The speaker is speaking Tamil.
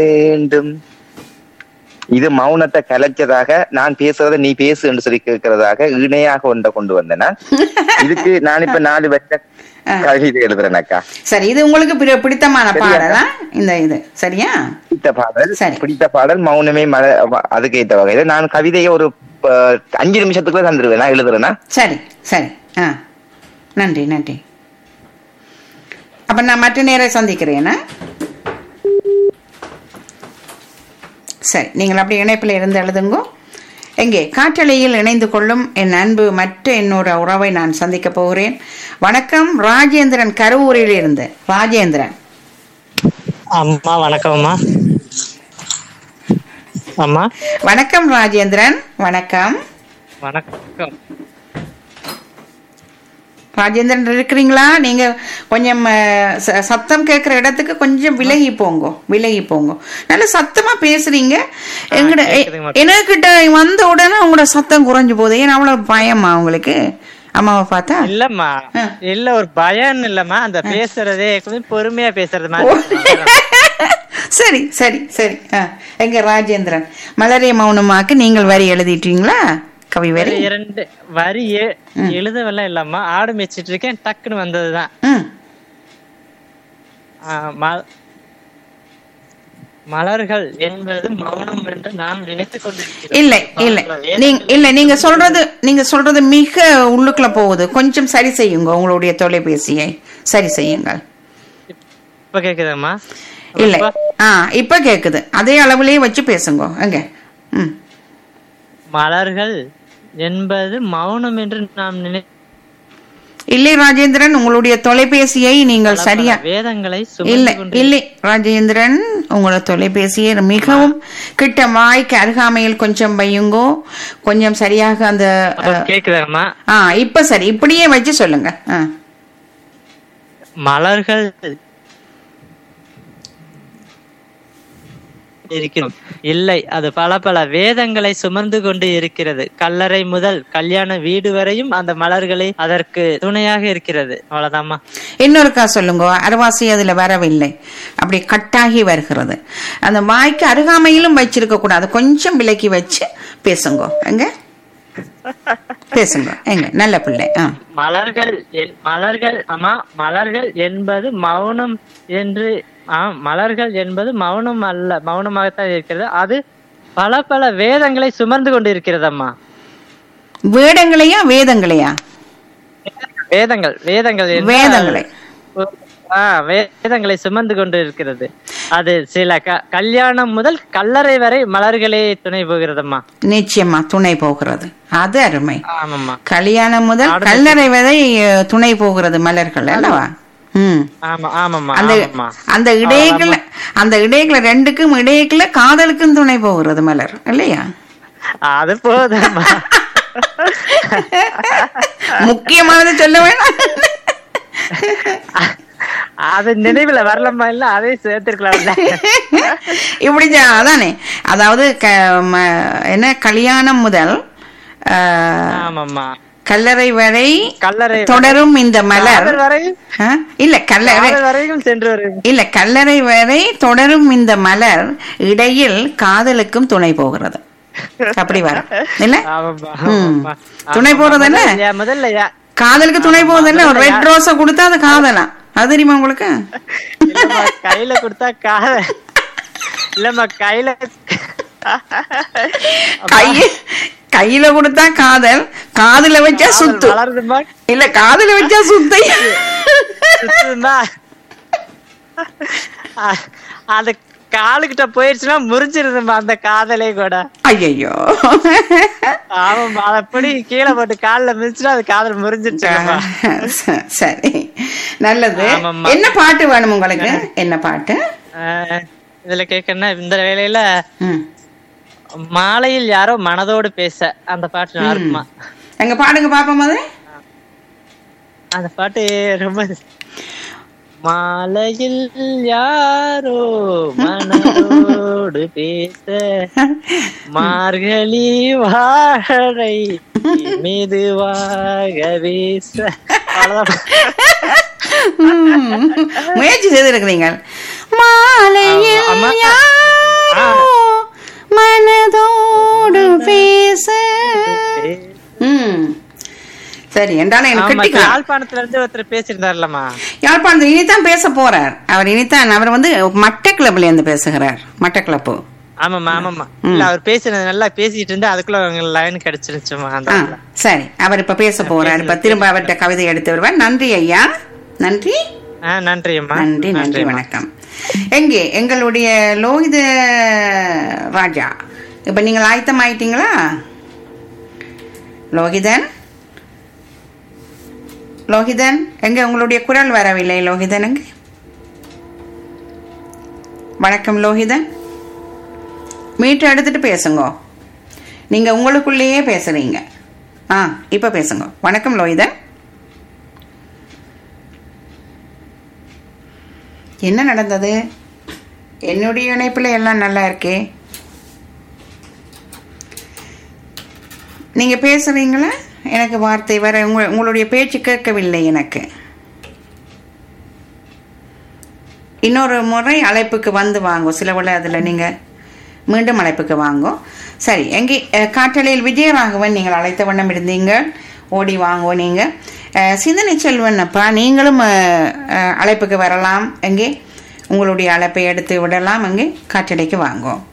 வேண்டும் இது மௌனத்தை கலைச்சதாக நான் பேசுறத நீ பேசு என்று சொல்லி கேட்கறதாக இணையாக ஒன்றை கொண்டு வந்தேன் நான். இதுக்கு நான் இப்ப நாலு வச்ச கவிதை எழுதுறேனக்கா சரி இது உங்களுக்கு பிடி- பிடித்தமான சரியா? பாடலா இந்த இது சரியா பிடித்த பாடல் சரி. பிடித்த பாடல் மௌனமே மழை அதுக்கு ஏற்ற வகையில நான் கவிதையை ஒரு அஹ், அஞ்சு நிமிஷத்துக்குள்ள தந்துருவேன் நான் எழுதுறேன்னா சரி சரி ஆ நன்றி நன்றி அப்ப நான் மற்ற நேரம் சந்திக்கிறேனா சரி நீங்கள் அப்படி இணைப்பில் இருந்து எழுதுங்கோ எங்கே காற்றலையில் இணைந்து கொள்ளும் என் அன்பு மற்ற என்னோட உறவை நான் சந்திக்க போகிறேன் வணக்கம் ராஜேந்திரன் கருவூரில் இருந்து ராஜேந்திரன் அம்மா வணக்கம் அம்மா அம்மா வணக்கம் ராஜேந்திரன் வணக்கம் வணக்கம் ராஜேந்திரன் இருக்கிறீங்களா நீங்க கொஞ்சம் அஹ், ச- சத்தம் கேட்குற இடத்துக்கு கொஞ்சம் விலகி போங்க விலகி போங்க நல்ல சத்தமா பேசுறீங்க எங்கட கேக்குதுங்க. எனக்கிட்ட வந்த உடனே உங்களோட சத்தம் குறைஞ்சு போகுது ஏன்னா அவ்வளவு பயமா உங்களுக்கு அம்மாவை பார்த்தா இல்லம்மா ஆ. இல்ல ஒரு பயம் இல்லம்மா அந்த பேசுறதே கொஞ்சம் பொறுமையா பேசுறது மாதிரி சரி சரி சரி ஆ, எங்க ராஜேந்திரன் மலரே மௌனமாக்கு நீங்கள் வரி எழுதிட்டீங்களா கவி வரி இரண்டு வரி எ- எழுதவெல்லாம் இல்லம்மா ஆடு மேய்ச்சிட்டு இருக்கேன் டக்குன்னு வந்ததுதான் ம் ஆ, ம- மலர்கள் என்பது மௌனம் என்று நான் நினைத்துக் கொண்டிருக்கிறேன் இல்லை இல்லை நீங்க இல்ல நீங்க சொல்றது நீங்க சொல்றது மிக உள்ளுக்குள்ள போகுது கொஞ்சம் சரி செய்யுங்க உங்களுடைய தொலைபேசியை சரி செய்யுங்கள் இப்ப கேக்குதாம்மா இல்லை ஆ இப்ப கேக்குது அதே அளவுலயே வச்சு பேசுங்க எங்க ம் மலர்கள் என்பது மௌனம் என்று நாம் நினை இல்லை ராஜேந்திரன் உங்களுடைய தொலைபேசியை நீங்கள் சரியா வேதங்களை இல்லை சுமந்து கொண்டு இல்லை ராஜேந்திரன் உங்களோட தொலைபேசியை மிகவும் கிட்ட வாய்க்கு அருகாமையில் கொஞ்சம் வையுங்கோ கொஞ்சம் சரியாக அந்த அஹ், கேக்குதாம்மா ஆ இப்ப சரி இப்படியே வச்சு சொல்லுங்க ஆ மலர்கள் இருக்கிறோம் இல்லை அது பல பல வேதங்களை சுமந்து கொண்டு இருக்கிறது கல்லறை முதல் கல்யாண வீடு வரையும் அந்த மலர்களை அதற்கு துணையாக இருக்கிறது அவ்வளவுதாம்மா இன்னொருக்கா சொல்லுங்க அரவாசி அதுல வரவில்லை அப்படி கட்டாகி வருகிறது அந்த வாய்க்கு அருகாமையிலும் வச்சிருக்க கூடாது கொஞ்சம் விலக்கி வச்சு பேசுங்க எங்க பேசுங்க எங்க நல்ல பிள்ளை ஆ மலர்கள் என்- மலர்கள் ஆமா மலர்கள் என்பது மௌனம் என்று ஆ மலர்கள் என்பது மௌனம் அல்ல மௌனமாகத்தான் இருக்கிறது அது பல பல வேதங்களை சுமந்து கொண்டு இருக்கிறதம்மா வேடங்களையா வேதங்களையா வேதங்கள் வேதங்கள் என்றால் வேதங்களை ஆ வேதங்களை சுமந்து கொண்டு இருக்கிறது அது சில க- கல்யாணம் முதல் கல்லறை வரை மலர்களே துணை போகிறதம்மா நிச்சயமா துணை போகிறது அது அருமை ஆமாம்மா கல்யாணம் முதல் கல்லறை வரை அஹ், துணை போகிறது மலர்கள் அல்லவா ம் ஆமா ஆமாம்மா அந்த ஆமாம்மா அந்த இடையக்குள்ள அந்த இடையக்குள்ள ரெண்டுக்கும் இடையக்குள்ள காதலுக்கும் துணை போகிறது மலர் இல்லையா அது போதும்மா முக்கியமானது சொல்ல வேணாம் அது நினைவுல வரலம்மா இல்ல அதே சேர்த்திருக்கலாம்ல இப்படி ஜா- அதானே அதாவது க- ம- என்ன கல்யாணம் முதல் அஹ், ஆமாம்மா கல்லறை வரை கல்லறை தொடரும் இந்த மலர் காதல் வரை ஆ? இல்ல கல்லறை காதல் வரைக்கும் சென்று வரும் இல்ல கல்லறை வரை தொடரும் இந்த மலர் இடையில் காதலுக்கும் துணை போகிறது அப்படி வரும் இல்ல ஆமாம்மா ம். ஆமாம்மா. துணை போறது என்ன? முதல்ல யா- முதல்ல யா- காதலுக்கு துணை போகுது என்ன ஒரு ரெட் ரோஸ கொடுத்தா அது காதலாம் அது தெரியுமா உங்களுக்கு இல்லம்மா, கையில கொடுத்தா காதல் இல்லம்மா கையில கைய கையில கொடுத்தா காதல் காதுல வச்சா சுத்து வளருதுமா இல்ல காதுல வச்சா சுத்து சுத்துதுமா அ- அது காலுக்கிட்ட போயிடுச்சுன்னா முறிஞ்சிருதுமா அந்த காதலே கூட ஐயோ ஆமாம்மா அது அப்படி கீழே போட்டு கால்ல மிதிச்சுன்னா அது காதல் முறிஞ்சிருச்சுமா சரி நல்லது ஆமாம்மா. என்ன பாட்டு வேணும் உங்களுக்கு என்ன பாட்டு இதுல கேட்கணும்னா இந்த வேலையில ம். மாலையில் யாரோ மனதோடு பேச அந்த பாட்டு நல்லா இருக்குமா எங்க பாடுங்க பாப்போம் அது அந்த பாட்டு ரொம்ப மாலையில் யாரோ மனதோடு பேச மார்கழி வாழை மெதுவாக வீச அவ்வளவுதான். ம். முயற்சி செய்திருக்கிறீங்க மாலையில் ஆமா. யாரோ சரி என்றாலும் எனக்கு ஆமா இப்ப கிட்டிக்கலாம் யாழ்ப்பாணத்துல இருந்து ஒருத்தர் பேசியிருந்தாருலம்மா யாழ்ப்பாணத்தில் இனிதான் பேச போறார் அவர் இனிதான் அவர் வந்து மட்டக்கிளப்புல இருந்து பேசுகிறார் மட்டக்கிளப்பு ஆமாம்மா ஆமாம்மா இல்ல அவர் பேசினது நல்லா பேசிட்டு இருந்தா அதுக்குள்ள அவங்க லைன் கிடைச்சிருச்சுமா அந்த ஆ இடத்துல. சரி அவர் இப்ப பேச போறார் இப்ப திரும்ப அவர்கிட்ட கவிதை எடுத்து வருவார் நன்றி ஐயா நன்றி ஆ நன்றி அம்மா நன்றி நன்றி அம்மா. வணக்கம் எங்கே எங்களுடைய லோகித ராஜா இப்ப நீங்கள் ஆயத்தம் ஆயிட்டீங்களா லோகிதன் லோகிதன் எங்க உங்களுடைய குரல் வரவில்லை லோகிதன் எங்க வணக்கம் லோகிதன் மீட்டர் எடுத்துட்டு பேசுங்க நீங்க உங்களுக்குள்ளேயே பேசுறீங்க ஆ இப்ப பேசுங்க வணக்கம் லோகிதன் என்ன நடந்தது என்னுடைய இணைப்புல எல்லாம் நல்லா இருக்கே நீங்க பேசுறீங்களா எனக்கு வார்த்தை வர உங்க உங்களுடைய பேச்சு கேட்கவில்லை எனக்கு இன்னொரு முறை அழைப்புக்கு வந்து வாங்கோ சில வேளை அதில் நீங்கள் மீண்டும் அழைப்புக்கு வாங்கோ சரி எங்கே அஹ், காற்றலையில் விஜயராகவன் நீங்கள் அழைத்த வண்ணம் இருந்தீங்க ஓடி வாங்கோ நீங்கள் அஹ், சிந்தனை செல்வன் அப்பா நீங்களும் அஹ், அஹ், அழைப்புக்கு வரலாம் எங்கே உங்களுடைய அழைப்பை எடுத்து விடலாம் அங்கே காற்றலைக்கு வாங்கோ